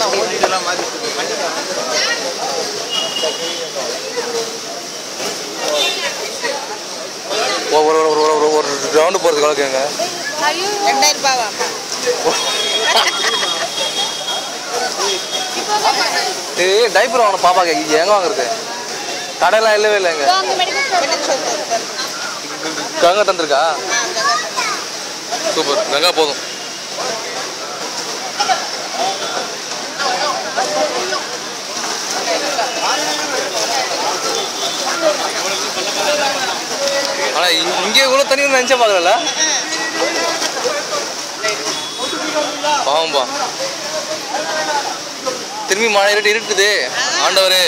ஓட்டிட்டுலாம் மாறி ஒரு ஒரு ஒரு ஒரு ஒரு ரவுண்டு போகிறதுக்கு எவ்வளோ கேங்க ரெண்டாயிரம் ரூபாவா இது டைப்பர் வாங்கணும் பாப்பாக்கு இது எங்கே வாங்குறது கடையெல்லாம் இல்லவே இல்லைங்க கங்கா தந்துருக்கா சூப்பர் கங்கா போதும் ஆனா இங்க- இங்கே கூட தண்ணி வந்து நினைச்சே பார்க்கல பாவம்பா திரும்பி மழை இருட்டு இருட்டுது ஆண்டவரே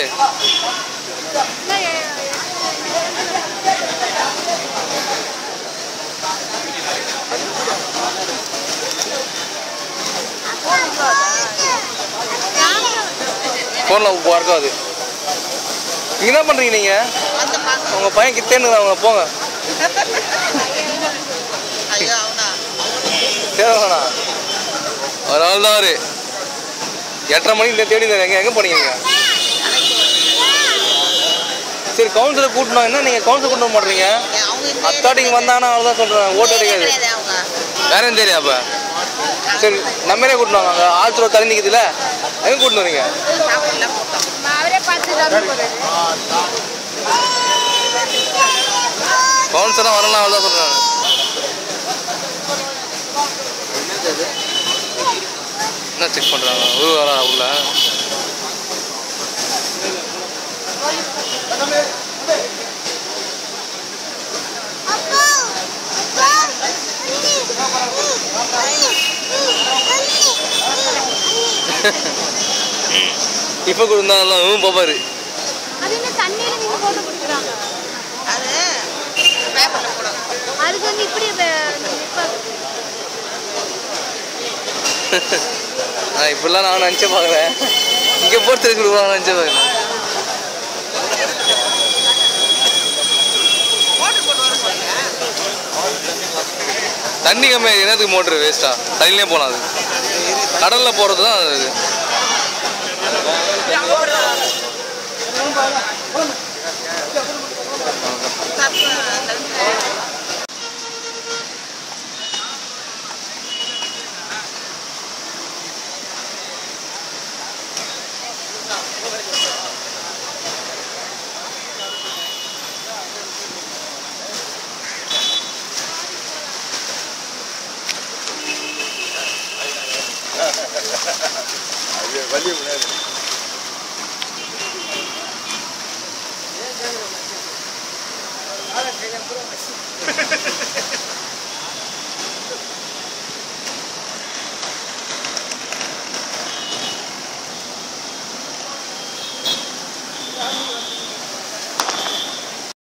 ஃபோனில் ஒர்க்காது நீங்க என்ன பண்றீங்க நீங்க அந்த பாக்க உங்க பையன் கிட்டேன்னு அவங்க போங்க ஐயோ அவனா தேவைண்ணா ஒரு ஆள் தான் அவரு எட்டரை மணிக்கு இந்த தேடி இருந்தாரு. எங்க எங்க போனீங்க நீங்க சரி கவுன்சிலர் கூட்டணும் என்ன நீங்க கவுன்சிலர் கூட்ட மாட்டீங்க அவங்க இந்த அத்தாட்டிங்க வந்தாங்கன்னா அவ்வளோதான் சொல்றேன் ஓட்டு கிடைக்காது கிடையாது அவங்க வேற எதுவும் தெரியும் அப்ப சரி நம்மளே கூட்டணும் அங்கே ஆழ்த்துறை தண்ணி நிற்குதுல எங்க கூட்டணும் வரீங்க சாப்பிடலாம் போட்டோம் அவரே பார்த்து தான் போறாரு கவுன்சிலர் வரலாம் அவ்வளோதான் சொல்றேன் என்ன செக் பண்றாங்க ஒரு வரா உள்ள இப்போ கொடுத்தாலும் பாப்பாரு அது என்ன தண்ணியில நீங்க போட்டு குடிக்கிறாங்க அது பேப்பர்ல போடும் அதுக்கு வந்து இப்படி நான் இப்படிலாம் நான் நினச்சே பார்க்குறேன் இங்கே போட்டு கொடுக்குறாங்க நினச்சே பார்க்குறேன் மோட்டர் போட்டு வர சொல்லுங்க தண்ணி கம்மியாக என்னத்துக்கு மோட்ரு வேஸ்ட்டா தண்ணிலே போகலாம் அது கடலில் போகிறது தான் அது வலி முடியாது ஆ